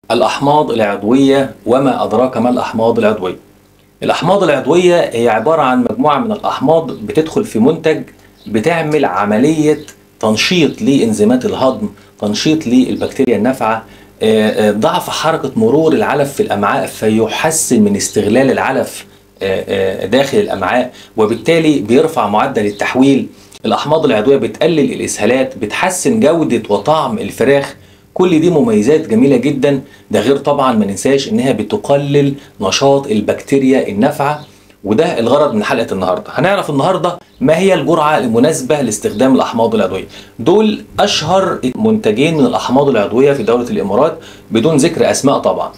الأحماض العضوية وما أدراك ما الأحماض العضوية الأحماض العضوية هي عبارة عن مجموعة من الأحماض بتدخل في منتج بتعمل عملية تنشيط لإنزيمات الهضم تنشيط للبكتيريا النافعة آه، آه، ضعف حركة مرور العلف في الأمعاء فيحسن من استغلال العلف آه، آه، داخل الأمعاء وبالتالي بيرفع معدل التحويل الأحماض العضوية بتقلل الإسهالات بتحسن جودة وطعم الفراخ كل دي مميزات جميلة جدا ده غير طبعا ما ننساش انها بتقلل نشاط البكتيريا النافعة وده الغرض من حلقة النهاردة هنعرف النهاردة ما هي الجرعة المناسبة لاستخدام الأحماض العضوية دول أشهر منتجين من الأحماض العضوية في دولة الإمارات بدون ذكر أسماء طبعا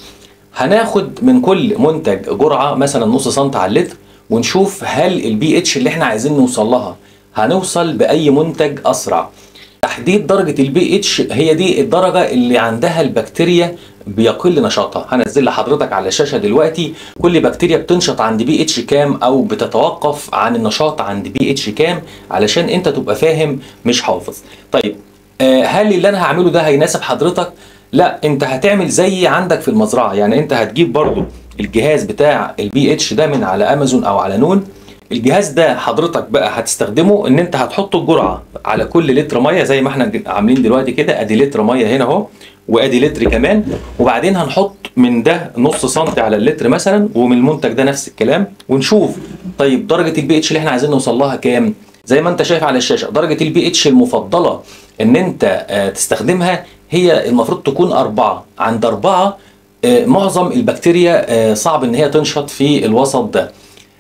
هناخد من كل منتج جرعة مثلا نص سنت على اللتر ونشوف هل البي اتش اللي احنا عايزين نوصل لها هنوصل بأي منتج أسرع تحديد درجة البي اتش هي دي الدرجة اللي عندها البكتيريا بيقل نشاطها هنزل لحضرتك على الشاشة دلوقتي كل بكتيريا بتنشط عند بي اتش كام او بتتوقف عن النشاط عند بي اتش كام علشان انت تبقى فاهم مش حافظ طيب آه، هل اللي انا هعمله ده هيناسب حضرتك لا انت هتعمل زي عندك في المزرعة يعني انت هتجيب برضو الجهاز بتاع البي اتش ده من على امازون او على نون الجهاز ده حضرتك بقى هتستخدمه ان انت هتحط الجرعه على كل لتر ميه زي ما احنا عاملين دلوقتي كده ادي لتر ميه هنا اهو وادي لتر كمان وبعدين هنحط من ده نص سنتي على اللتر مثلا ومن المنتج ده نفس الكلام ونشوف طيب درجه البي اتش اللي احنا عايزين نوصل لها كام زي ما انت شايف على الشاشه درجه البي اتش المفضله ان انت آه، تستخدمها هي المفروض تكون أربعة عند أربعة آه، معظم البكتيريا آه، صعب ان هي تنشط في الوسط ده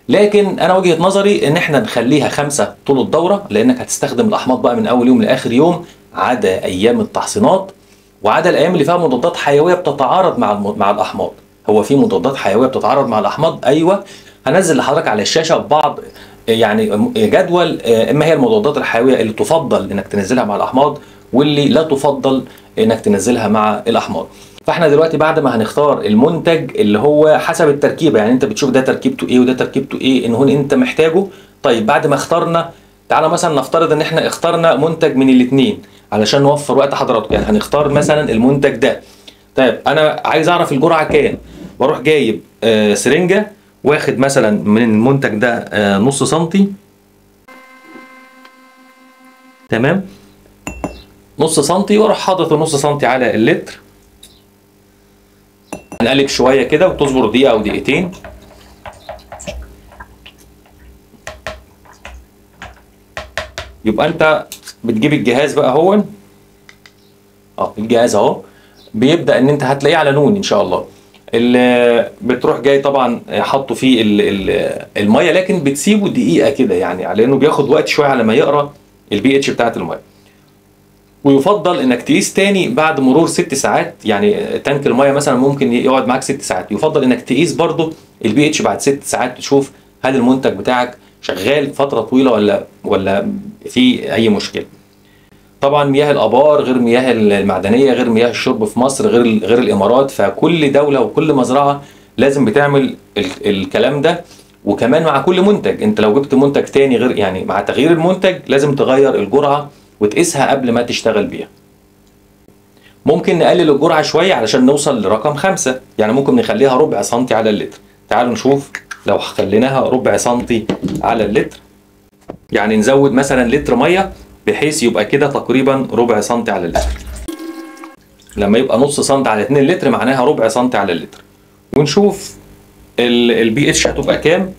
لكن انا وجهه نظري ان احنا نخليها خمسه طول الدوره لانك هتستخدم الاحماض بقى من اول يوم لاخر يوم عدا ايام التحصينات وعدا الايام اللي فيها مضادات حيويه بتتعارض مع الم... مع الاحماض هو في مضادات حيويه بتتعارض مع الاحماض ايوه هنزل لحضرتك على الشاشه بعض يعني جدول اما هي المضادات الحيويه اللي تفضل انك تنزلها مع الاحماض واللي لا تفضل انك تنزلها مع الاحماض فاحنا دلوقتي بعد ما هنختار المنتج اللي هو حسب التركيبه يعني انت بتشوف ده تركيبته ايه وده تركيبته ايه ان هون انت محتاجه طيب بعد ما اخترنا تعالى مثلا نفترض ان احنا اخترنا منتج من الاثنين علشان نوفر وقت حضراتكم يعني هنختار مثلا المنتج ده طيب انا عايز اعرف الجرعه كام بروح جايب آه سرنجه واخد مثلا من المنتج ده آه نص سنتي تمام نص سنتي واروح حاطط النص سنتي على اللتر هنقلب شويه كده وتصبر دقيقه او دقيقتين يبقى انت بتجيب الجهاز بقى هو اه الجهاز اهو بيبدا ان انت هتلاقيه على نون ان شاء الله اللي بتروح جاي طبعا حاطه فيه ال- ال- الميه لكن بتسيبه دقيقه كده يعني لانه بياخد وقت شويه على ما يقرا البي اتش بتاعت الميه ويفضل انك تقيس تاني بعد مرور ست ساعات يعني تانك الميه مثلا ممكن يقعد معاك ست ساعات يفضل انك تقيس برضه البي اتش بعد ست ساعات تشوف هل المنتج بتاعك شغال فتره طويله ولا ولا في اي مشكله طبعا مياه الابار غير مياه المعدنيه غير مياه الشرب في مصر غير غير الامارات فكل دوله وكل مزرعه لازم بتعمل ال- الكلام ده وكمان مع كل منتج انت لو جبت منتج تاني غير يعني مع تغيير المنتج لازم تغير الجرعه وتقيسها قبل ما تشتغل بيها ممكن نقلل الجرعه شويه علشان نوصل لرقم خمسة يعني ممكن نخليها ربع سنتي على اللتر تعالوا نشوف لو خليناها ربع سنتي على اللتر يعني نزود مثلا لتر ميه بحيث يبقى كده تقريبا ربع سنتي على اللتر لما يبقى نص سنتي على 2 لتر معناها ربع سنتي على اللتر ونشوف البي اتش هتبقى كام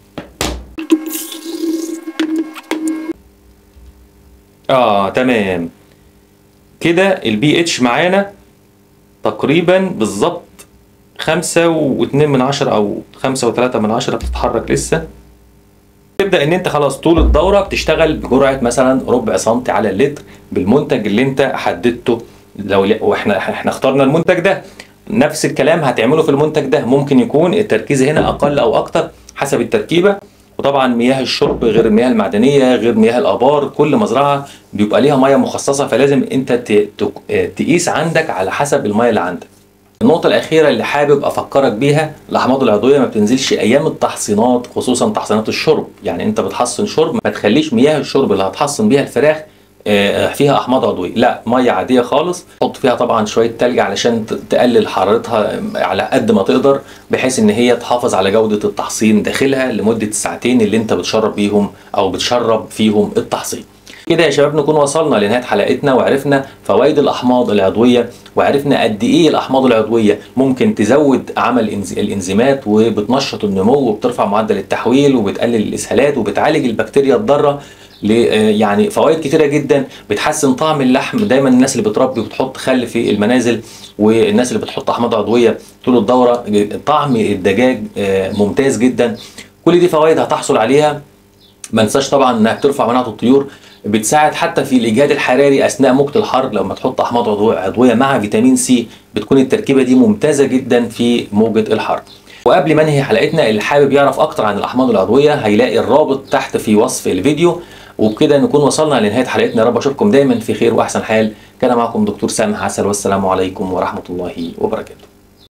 اه تمام كده البي اتش معانا تقريبا بالظبط خمسة واتنين من عشرة أو خمسة وتلاتة من عشرة بتتحرك لسه تبدأ إن أنت خلاص طول الدورة بتشتغل بجرعة مثلا ربع سنتي على اللتر بالمنتج اللي أنت حددته لو واحنا احنا اخترنا المنتج ده نفس الكلام هتعمله في المنتج ده ممكن يكون التركيز هنا أقل أو أكتر حسب التركيبة وطبعا مياه الشرب غير المياه المعدنيه غير مياه الابار كل مزرعه بيبقى ليها ميه مخصصه فلازم انت ت- ت- تقيس عندك على حسب الميه اللي عندك النقطة الأخيرة اللي حابب أفكرك بيها الأحماض العضوية ما بتنزلش أيام التحصينات خصوصا تحصينات الشرب، يعني أنت بتحصن شرب ما تخليش مياه الشرب اللي هتحصن بيها الفراخ آه، فيها احماض عضويه لا ميه عاديه خالص حط فيها طبعا شويه تلج علشان ت- تقلل حرارتها على قد ما تقدر بحيث ان هي تحافظ على جوده التحصين داخلها لمده الساعتين اللي انت بتشرب بيهم او بتشرب فيهم التحصين كده يا شباب نكون وصلنا لنهايه حلقتنا وعرفنا فوائد الاحماض العضويه وعرفنا قد ايه الاحماض العضويه ممكن تزود عمل الإنز- الانزيمات وبتنشط النمو وبترفع معدل التحويل وبتقلل الاسهالات وبتعالج البكتيريا الضاره ل- آه يعني فوائد كتيره جدا بتحسن طعم اللحم دايما الناس اللي بتربي وبتحط خل في المنازل والناس اللي بتحط احماض عضويه طول الدوره طعم الدجاج آه، ممتاز جدا كل دي فوائد هتحصل عليها ما ننساش طبعا انها بترفع مناعه الطيور بتساعد حتى في الاجهاد الحراري اثناء موجه الحر لما تحط احماض عضو- عضويه مع فيتامين سي بتكون التركيبه دي ممتازه جدا في موجه الحر وقبل ما انهي حلقتنا اللي حابب يعرف اكتر عن الاحماض العضويه هيلاقي الرابط تحت في وصف الفيديو وبكده نكون وصلنا لنهايه حلقتنا يا رب اشوفكم دايما في خير واحسن حال كان معكم دكتور سامح عسل والسلام عليكم ورحمه الله وبركاته